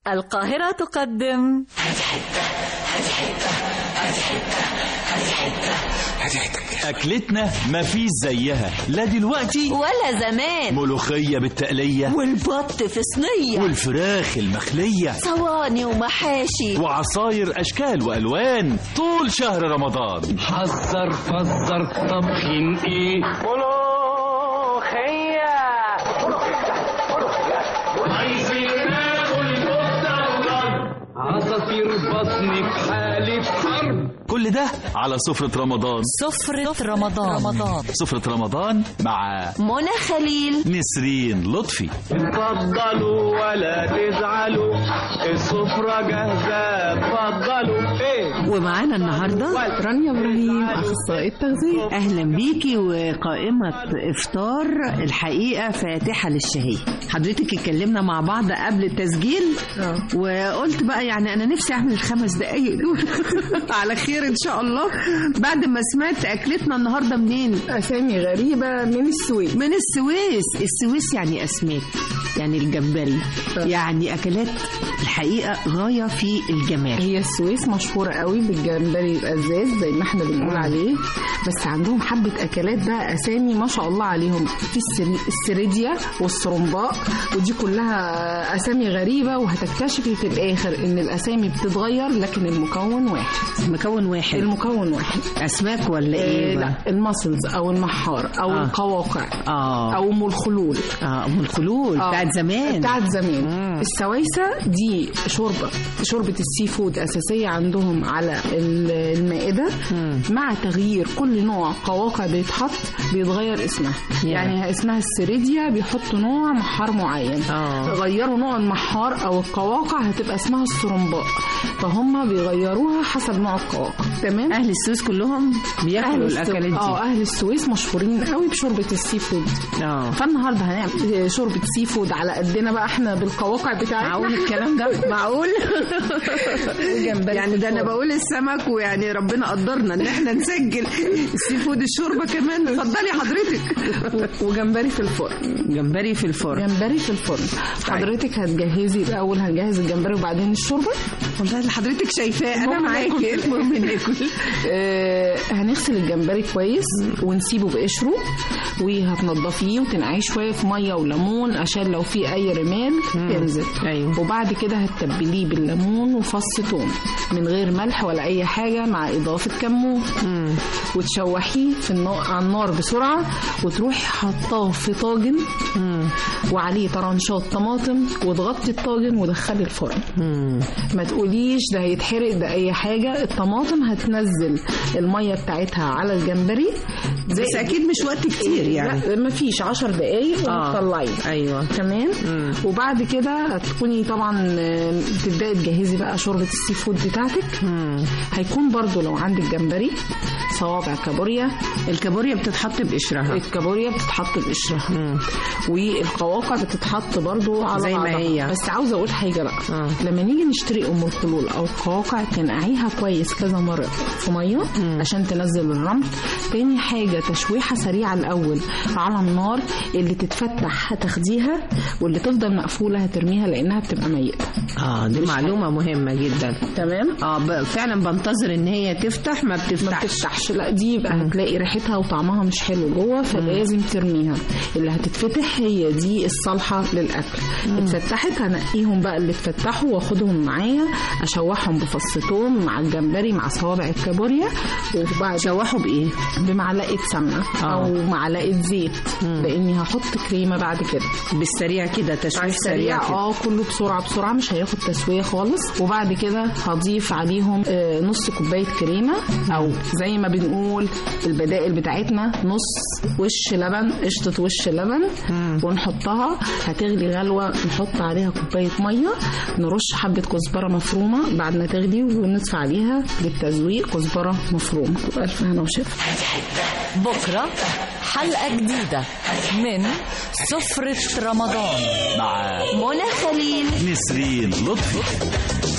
القاهرة تقدم أكلتنا مفيش زيها لا دلوقتي ولا زمان ملوخية بالتقلية والبط في صينية والفراخ المخلية صواني ومحاشي وعصاير أشكال وألوان طول شهر رمضان حذر فزر طبخين ايه عايزين ناكل كفتة عصافير بطني في حالة حرب كل ده على سفرة رمضان سفرة رمضان رمضان سفرة رمضان مع منى خليل نسرين لطفي اتفضلوا ولا تزعلوا السفرة جاهزة اتفضلوا ايه ومعانا النهارده رانيا ابراهيم اخصائيه تغذيه اهلا بيكي وقائمه افطار الحقيقه فاتحه للشهيه حضرتك اتكلمنا مع بعض قبل التسجيل وقلت بقى يعني انا نفسي اعمل الخمس دقايق دول على خير ان شاء الله بعد ما سمعت اكلتنا النهارده منين اسامي غريبه من السويد من السويس السويس يعني اسماك يعني الجمبري يعني اكلات الحقيقه غايه في الجمال هي السويس مشهوره قوي بالجمبري الازاز زي ما احنا بنقول عليه بس عندهم حبه اكلات بقى اسامي ما شاء الله عليهم في السري- السريديا والسرمباء ودي كلها اسامي غريبه وهتكتشفي في الاخر ان الاسامي بتتغير لكن المكون واحد مكون واحد المكون واحد اسماك ولا آه، ايه بقى؟ لا الماسلز او المحار او آه. القواقع اه او ام الخلول اه ام الخلول آه، بتاعت زمان بتاعت زمان مم. السويسة دي شوربة شوربة السي فود أساسية عندهم على ال- المائدة مم. مع تغيير كل نوع قواقع بيتحط بيتغير اسمها يا. يعني اسمها السريديا بيحطوا نوع محار معين آه. غيروا نوع المحار أو القواقع هتبقى اسمها السرمباء فهم بيغيروها حسب نوع القواقع تمام اهل السويس كلهم بياكلوا السو- الاكلات دي اه اهل السويس مشهورين قوي بشوربه السي فود اه فالنهارده هنعمل شوربه سي فود على قدنا بقى احنا بالقواقع بتاعتنا معقول الكلام ده معقول وجمبري يعني ده انا بالفرن. بقول السمك ويعني ربنا قدرنا ان احنا نسجل السي فود الشوربه كمان اتفضلي حضرتك وجمبري في الفرن جمبري في الفرن جمبري في الفرن حضرتك هتجهزي الاول هنجهز الجمبري وبعدين الشوربه والله اللي حضرتك شايفاه انا المهم معاكي ناكل. المهم ناكل آه هنغسل الجمبري كويس ونسيبه بقشره وهتنضفيه وتنقعيه شويه في ميه وليمون عشان لو في اي رمال تنزل أيوة. وبعد كده هتتبليه بالليمون وفص ثوم من غير ملح ولا اي حاجه مع اضافه كمون وتشوحيه في النار على النار بسرعه وتروحي حطاه في طاجن وعليه طرنشات طماطم وتغطي الطاجن ودخلي الفرن ما تقوليش ده هيتحرق ده اي حاجه الطماطم هتنزل الميه بتاعتها على الجمبري زي بس اكيد مش وقت كتير يعني لا ما فيش 10 دقايق آه. وتطلعي ايوه تمام مم. وبعد كده هتكوني طبعا آه، تبداي تجهزي بقى شوربه السي فود بتاعتك مم. هيكون برضو لو عندك جمبري صوابع كابوريا الكابوريا بتتحط بقشرها الكابوريا بتتحط بقشرها مم. والقواقع بتتحط برضو على زي ما بعضها. هي. بس عاوزه اقول حاجه بقى آه. لما نيجي نشتري ام الخلول او القواقع تنقعيها كويس كذا مره في ميه عشان تنزل الرمل تاني حاجه تشويحه سريعه الاول على النار اللي تتفتح هتاخديها واللي تفضل مقفوله هترميها لانها بتبقى ميته اه دي معلومه مهمه جدا تمام اه ب- فعلا بنتظر ان هي تفتح ما ما بتفتحش بتفتحش لا دي يبقى هتلاقي ريحتها وطعمها مش حلو جوه فلازم ترميها اللي هتتفتح هي دي الصالحه للاكل اتفتحت هنقيهم بقى اللي اتفتحوا واخدهم معايا اشوحهم بفص توم مع الجمبري مع صوابع الكابوريا وبعد شوحوا بايه بمعلقه سمنه آه. او معلقه زيت لاني هحط كريمه بعد كده بالسريع كده تشويح على سريع السريع كده اه كله بسرعه بسرعه مش هياخد تسويه خالص وبعد كده هضيف عليهم آه، نص كوبايه كريمه او زي ما بنقول البدائل بتاعتنا نص وش لبن قشطه وش لبن ونحطها هتغلي غلوه نحط عليها كوبايه ميه نرش حبه كزبره مفرومه بعد ما تغلي ونضيف عليها للتزويق كزبره مفرومه الف هنا وشفا بكرة حلقة جديدة من سفرة رمضان مع منى خليل نسرين لطفي